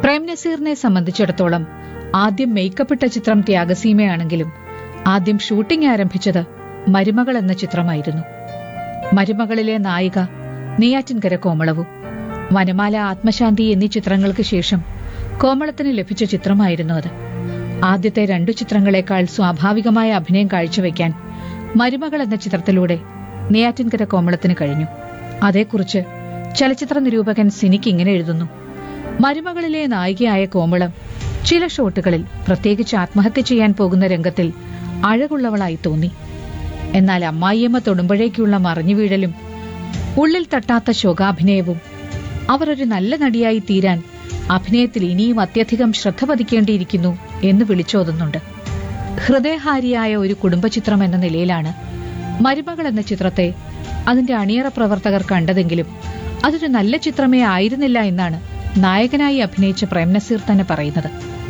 പ്രേം നസീറിനെ സംബന്ധിച്ചിടത്തോളം ആദ്യം മേക്കപ്പിട്ട ചിത്രം ത്യാഗസീമയാണെങ്കിലും ആദ്യം ഷൂട്ടിംഗ് ആരംഭിച്ചത് മരുമകൾ എന്ന ചിത്രമായിരുന്നു മരുമകളിലെ നായിക നെയ്യാറ്റിൻകര കോമളവും വനമാല ആത്മശാന്തി എന്നീ ചിത്രങ്ങൾക്ക് ശേഷം കോമളത്തിന് ലഭിച്ച ചിത്രമായിരുന്നു അത് ആദ്യത്തെ രണ്ടു ചിത്രങ്ങളെക്കാൾ സ്വാഭാവികമായ അഭിനയം കാഴ്ചവെക്കാൻ മരുമകൾ എന്ന ചിത്രത്തിലൂടെ നെയ്യാറ്റിൻകര കോമളത്തിന് കഴിഞ്ഞു അതേക്കുറിച്ച് ചലച്ചിത്ര നിരൂപകൻ സിനിക്ക് ഇങ്ങനെ എഴുതുന്നു മരുമകളിലെ നായികയായ കോമളം ചില ഷോട്ടുകളിൽ പ്രത്യേകിച്ച് ആത്മഹത്യ ചെയ്യാൻ പോകുന്ന രംഗത്തിൽ അഴകുള്ളവളായി തോന്നി എന്നാൽ അമ്മായിയമ്മ തൊടുമ്പോഴേക്കുള്ള മറിഞ്ഞുവീഴലും ഉള്ളിൽ തട്ടാത്ത ശോകാഭിനയവും അവർ ഒരു നല്ല നടിയായി തീരാൻ അഭിനയത്തിൽ ഇനിയും അത്യധികം ശ്രദ്ധ പതിക്കേണ്ടിയിരിക്കുന്നു എന്ന് വിളിച്ചോതുന്നുണ്ട് ഹൃദയഹാരിയായ ഒരു കുടുംബചിത്രം എന്ന നിലയിലാണ് മരുമകൾ എന്ന ചിത്രത്തെ അതിന്റെ അണിയറ പ്രവർത്തകർ കണ്ടതെങ്കിലും അതൊരു നല്ല ചിത്രമേ ആയിരുന്നില്ല എന്നാണ് നായകനായി അഭിനയിച്ച പ്രേം നസീർ തന്നെ പറയുന്നത്